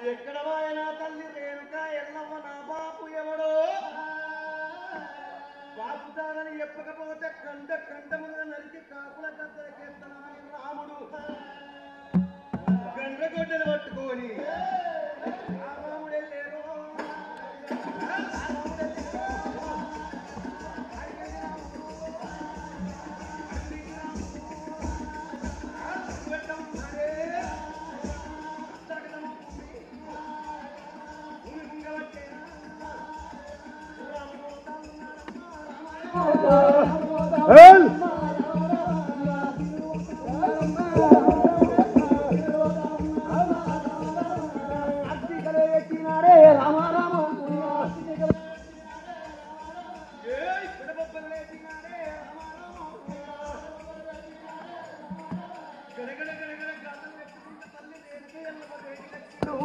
ఎక్కడ వాయన తల్లి రేణుక ఎల్లమ్మ నా బాపు ఎవడో బాపు తానని చెప్పకపోతే కంట కంటముగా నరికి కాపుల కత్తలకెత్తనని రాముడు గండ్రగొడ్డలు పట్టుకొని ఆ రాముడే లేరు ఆ రాముడే లేరు. అడిగేది రాముడు. అడిగేది రాముడు. ఆ పెట్టం మరే. తగదము భూమి. భూమి గుంగవట్టేనా. రాముడు ఏయ్ పిడబొబ్బలు లేచినాడే గడగడ గడగడ గాథలు పెట్టుకుంటే తల్లి రేణుక ఎల్లమ్మ రేగిలెక్కిండు.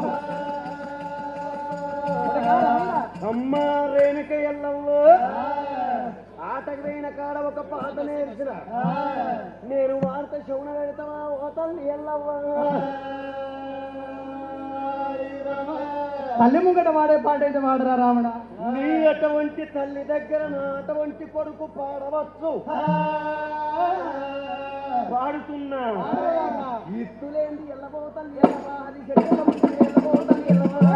అమ్మ రేణుక ఎల్లవ్వ ఆటకు పోయిన కాడ ఒక పాట నేర్చిన నేను వార్త శవున పెడతావా ఓ తల్లి ఎల్లవ్వ తల్లి ముంగట వాడే పాట అయితే వాడరా రావణ నీ అటువంటి తల్లి దగ్గర నా అటువంటి కొడుకు పాడవచ్చు పాడుతున్నా ఇత్తులేంది ఎల్లబోతల్లి ఎల్లవా అది చెట్టుల ముందు ఎల్లబోతల్లి ఎల్లవా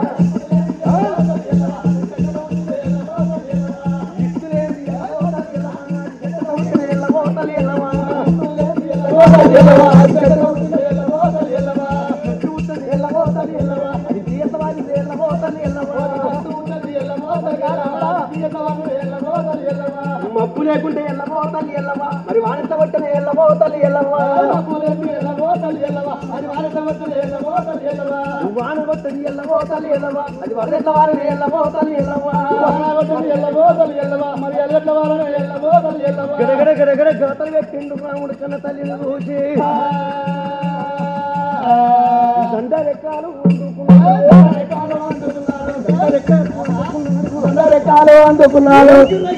ఇత్తులేంది ఎల్లబోతల్లి ఎల్లవా అది చెట్టుల ముందు ఎల్లబోతల్లి ఎల్లవా చెట్టు ఉంటది ఎల్లబోతల్లి ఎల్లవా అది తీయతవాది ఎల్లబోతల్లి ఎల్లవా మబ్బు లేకుంటే ఎల్లబోతల్లి ఎల్లవా మరి వానత పట్టిన ఎల్లబోతల్లి ఎల్లవా వాన కొట్టని ఎల్లబోతల్లి ఎల్లవా అది వరదెట్ల వారిని ఎల్లబోతల్లి ఎల్లవా గడగడ గడగడ గాతలు పెట్టిండు రాముడు కన్న తల్లిని చూసి దండరెక్కాలు రెక్కాలు అందుకున్నాడు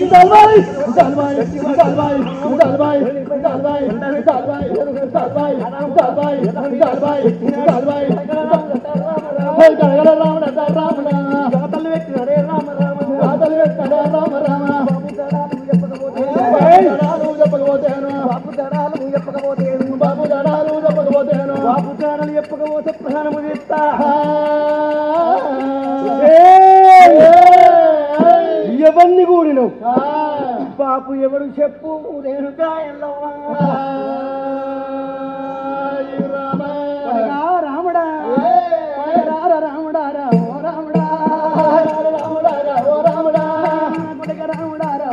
గాతలు పెట్టినడే రామ రామ బాబు దడాలు చెప్పకపోతే బాబు బాబు దడాలు చెప్పకపోతే ప్రాణము తీస్తా ఎవరిని కూడినవు బాపు ఎవడు చెప్పు రేణుకా ఎల్లవ్వా రాముడా రారా రాముడా రా ఓ రాముడా కొడుక రాముడా రా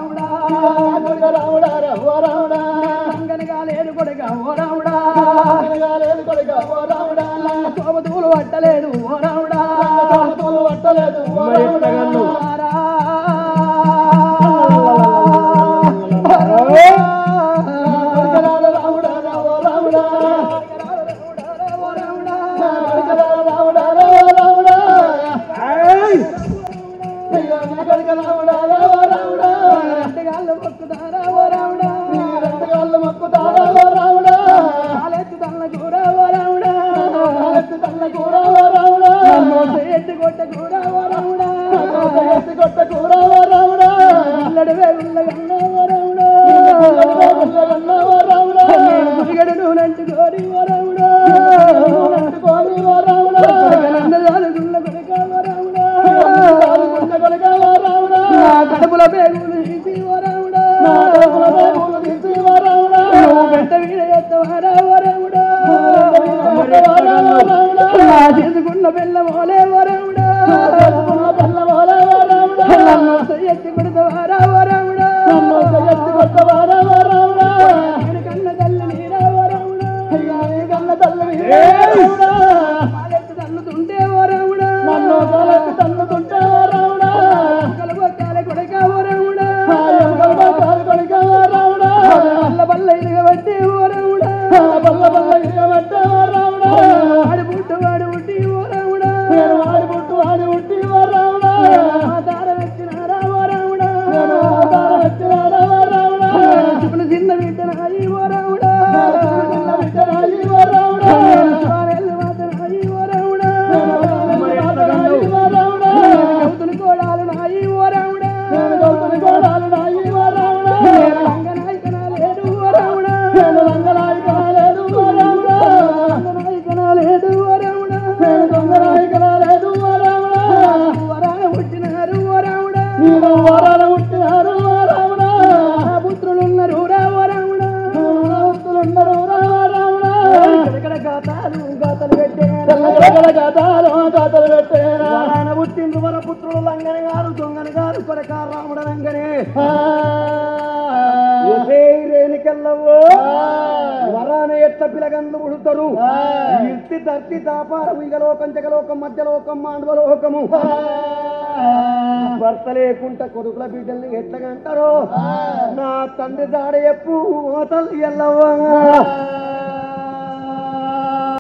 ఓ రాముడా అంగనగా లేదు కొడుక ఓ రాముడా శోభతూలు పట్టలేదు ఓ రాముడా మరి ఎట్టగలవు? రా. ఓ రాముడా రెండుగాళ్ళు మొక్కుతారా ఓ రాముడా కాలెత్తు తల్ల కూర ఓ రాముడా నన్ను ఎత్తి కొట్ట కూర ఓ రాముడా అల్లడి వేగుళ్ళగన్న ఓ రాముడా నేను మురిగడు నూనెంటు కోరి ఓ రాముడా నన్నదాలు గుళ్ళ కొడుక ఓ రాముడా నా కడుపుల పేగులు తీసి ఓ రాముడా నువ్వు గంట వీడ ఎత్తవారా ఓ రాముడా నా చేసుకున్న పిల్ల మోలే ఓ రాముడా నన్ను ఎత్తి కొడతావారా ఓ రాముడా నేను కన్న తల్లి నీరా ఓ రాముడా పాలెత్తు తన్నుతుంటే ఓ రాముడా కలబొక్కాల కొడక ఓ రాముడా బల్ల బల్ల ఇరగబట్టి ఓ రాముడా వాడి పుట్టు వాడు ఉట్టి ఓ రాముడా తార వచ్చినారా ఓ రాముడా చిన్న చిన్న బిడ్డ నాయి ఓ రాముడా నేను స్వారెల్లు గాతాలు గాతలు పెట్టేనా తెల్లగడగడ గాతాలు గాతలు పెట్టేనా వరాన పుట్టింది వర పుత్రుడు లంగని గారు దొంగని గారు కొడక రాముడు రంగనే ఒసే రేణికెళ్ళవో వరాన ఎట్ల పిలగందు పుడతారు ఇర్తి ధర్తి తాపారం ఇగలోకం జగలోకం మధ్యలోకం మాండవలోకము భర్త లేకుండా కొడుకుల బిడ్డల్ని ఎట్లగంటారో నా తండ్రి దాడ ఎప్పు ఓ తల్లి ఎల్లవ్వా